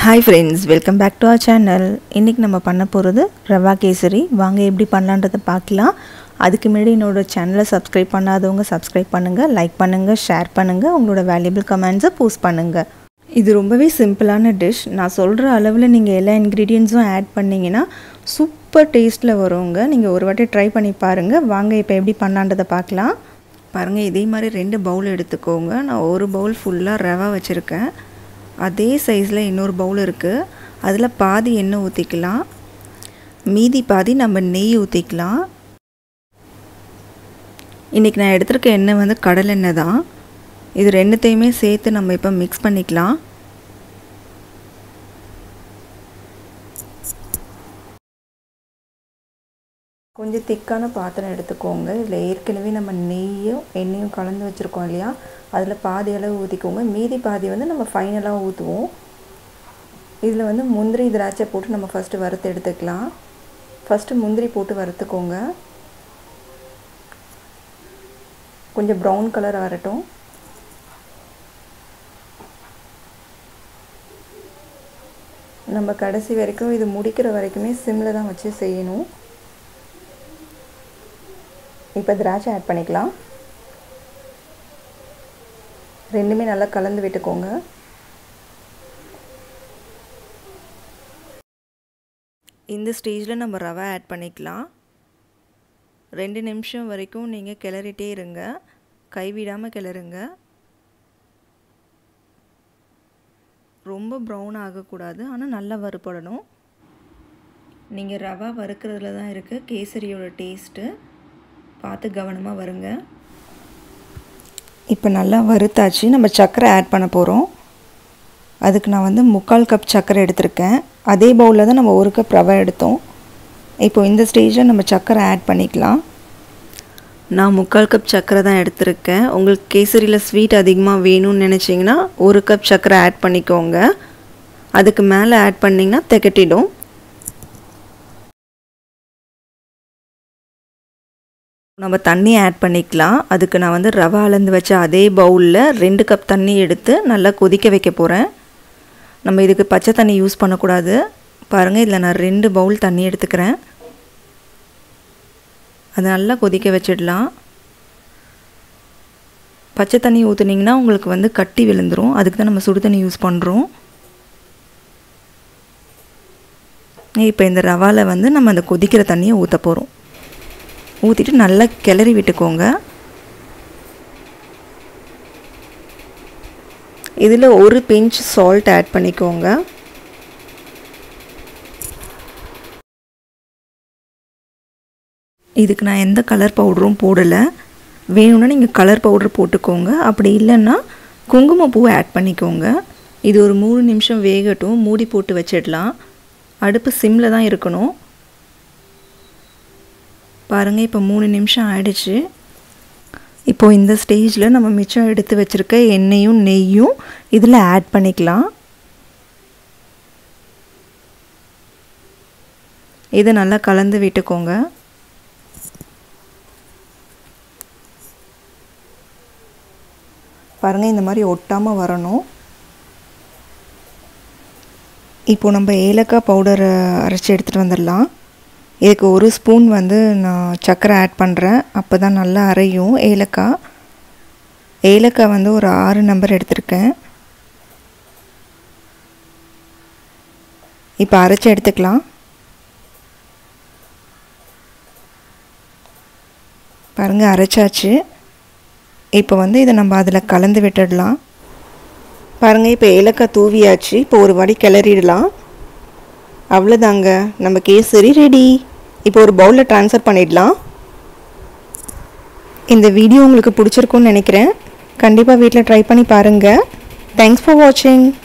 hi friends welcome back to our channel இன்றைக்கி நம்ம பண்ண போகிறது ரவா கேசரி வாங்க எப்படி பண்ணலான்றதை பார்க்கலாம் அதுக்கு முன்னாடி என்னோட சேனலை சப்ஸ்கிரைப் பண்ணாதவங்க சப்ஸ்கிரைப் பண்ணுங்கள் லைக் பண்ணுங்கள் ஷேர் பண்ணுங்கள் உங்களோட வேல்யூபிள் கமெண்ட்ஸை போஸ்ட் பண்ணுங்கள் இது ரொம்பவே சிம்பிளான டிஷ் நான் சொல்கிற அளவில் நீங்கள் எல்லா இன்க்ரீடியன்ஸும் ஆட் பண்ணிங்கன்னா சூப்பர் டேஸ்ட்டில் வருங்க நீங்கள் ஒரு வாட்டி ட்ரை பண்ணி பாருங்கள் வாங்க இப்போ எப்படி பண்ணலான்றதை பார்க்கலாம் பாருங்கள் இதே மாதிரி ரெண்டு பவுல் எடுத்துக்கோங்க நான் ஒரு பவுல் ஃபுல்லாக ரவா வச்சுருக்கேன் அதே சைஸில் இன்னொரு பவுல் இருக்குது அதில் பாதி எண்ணெய் ஊற்றிக்கலாம் மீதி பாதி நம்ம நெய் ஊற்றிக்கலாம் இன்றைக்கி நான் எடுத்திருக்க எண்ணெய் வந்து கடலெண்ணெய் தான் இது ரெண்டுத்தையுமே சேர்த்து நம்ம இப்போ மிக்ஸ் பண்ணிக்கலாம் கொஞ்சம் திக்கான பாத்திரம் எடுத்துக்கோங்க இதில் ஏற்கனவே நம்ம நெய்யும் எண்ணெயும் கலந்து வச்சுருக்கோம் இல்லையா அதில் பாதி அளவு ஊற்றிக்கோங்க மீதி பாதி வந்து நம்ம ஃபைனலாக ஊற்றுவோம் இதில் வந்து முந்திரி திராட்சை போட்டு நம்ம ஃபஸ்ட்டு வறுத்து எடுத்துக்கலாம் ஃபஸ்ட்டு முந்திரி போட்டு வறுத்துக்கோங்க கொஞ்சம் ப்ரௌன் கலர் வரட்டும் நம்ம கடைசி வரைக்கும் இது முடிக்கிற வரைக்குமே சிம்மில் தான் வச்சு செய்யணும் இப்போ திராட்சை ஆட் பண்ணிக்கலாம் ரெண்டுமே நல்லா கலந்து விட்டுக்கோங்க இந்த ஸ்டேஜில் நம்ம ரவை ஆட் பண்ணிக்கலாம் ரெண்டு நிமிஷம் வரைக்கும் நீங்கள் கிளறிட்டே இருங்க கைவிடாமல் கிளறுங்க ரொம்ப ப்ரௌன் ஆகக்கூடாது ஆனால் நல்லா வறுப்படணும் நீங்கள் ரவா வறுக்கிறதுல தான் இருக்குது கேசரியோட டேஸ்ட்டு பார்த்து கவனமாக வருங்க இப்போ நல்லா வறுத்தாச்சு நம்ம சர்க்கரை ஆட் பண்ண போகிறோம் அதுக்கு நான் வந்து முக்கால் கப் சர்க்கரை எடுத்திருக்கேன் அதே பவுலில் தான் நம்ம ஒரு கப் ரவை எடுத்தோம் இப்போ இந்த ஸ்டேஜில் நம்ம சர்க்கரை ஆட் பண்ணிக்கலாம் நான் முக்கால் கப் சர்க்கரை தான் எடுத்திருக்கேன் உங்களுக்கு கேசரியில் ஸ்வீட் அதிகமாக வேணும்னு நினச்சிங்கன்னா ஒரு கப் சர்க்கரை ஆட் பண்ணிக்கோங்க அதுக்கு மேலே ஆட் பண்ணிங்கன்னா திகட்டிடும் நம்ம தண்ணி ஆட் பண்ணிக்கலாம் அதுக்கு நான் வந்து ரவா அளந்து வச்ச அதே பவுலில் ரெண்டு கப் தண்ணி எடுத்து நல்லா கொதிக்க வைக்க போகிறேன் நம்ம இதுக்கு பச்சை தண்ணி யூஸ் பண்ணக்கூடாது பாருங்கள் இதில் நான் ரெண்டு பவுல் தண்ணி எடுத்துக்கிறேன் அதை நல்லா கொதிக்க வச்சிடலாம் பச்சை தண்ணி ஊற்றுனீங்கன்னா உங்களுக்கு வந்து கட்டி விழுந்துடும் அதுக்கு தான் நம்ம சுடு தண்ணி யூஸ் பண்ணுறோம் இப்போ இந்த ரவாவில் வந்து நம்ம அந்த கொதிக்கிற தண்ணியை ஊற்ற போகிறோம் ஊற்றிட்டு நல்லா கிளறி விட்டுக்கோங்க இதில் ஒரு பிஞ்ச் சால்ட் ஆட் பண்ணிக்கோங்க இதுக்கு நான் எந்த கலர் பவுடரும் போடலை வேணும்னா நீங்கள் கலர் பவுடர் போட்டுக்கோங்க அப்படி இல்லைன்னா குங்குமப்பூ ஆட் பண்ணிக்கோங்க இது ஒரு மூணு நிமிஷம் வேகட்டும் மூடி போட்டு வச்சிடலாம் அடுப்பு சிம்மில் தான் இருக்கணும் பாருங்கள் இப்போ மூணு நிமிஷம் ஆயிடுச்சு இப்போது இந்த ஸ்டேஜில் நம்ம மிச்சம் எடுத்து வச்சுருக்க எண்ணெயும் நெய்யும் இதில் ஆட் பண்ணிக்கலாம் இதை நல்லா கலந்து விட்டுக்கோங்க பாருங்கள் இந்த மாதிரி ஒட்டாமல் வரணும் இப்போ நம்ம ஏலக்காய் பவுடரை அரைச்சி எடுத்துகிட்டு வந்துடலாம் இதுக்கு ஒரு ஸ்பூன் வந்து நான் சர்க்கரை ஆட் பண்ணுறேன் அப்போ தான் நல்லா அரையும் ஏலக்காய் ஏலக்காய் வந்து ஒரு ஆறு நம்பர் எடுத்திருக்கேன் இப்போ அரைச்சி எடுத்துக்கலாம் பாருங்கள் அரைச்சாச்சு இப்போ வந்து இதை நம்ம அதில் கலந்து விட்டுடலாம் பாருங்கள் இப்போ ஏலக்காய் தூவியாச்சு இப்போ ஒரு வாடி கிளறிடலாம் அவ்வளோதாங்க நம்ம கேசரி ரெடி இப்போ ஒரு பவுலில் ட்ரான்ஸ்ஃபர் பண்ணிடலாம் இந்த வீடியோ உங்களுக்கு பிடிச்சிருக்குன்னு நினைக்கிறேன் கண்டிப்பாக வீட்டில் ட்ரை பண்ணி பாருங்கள் தேங்க்ஸ் ஃபார் வாட்சிங்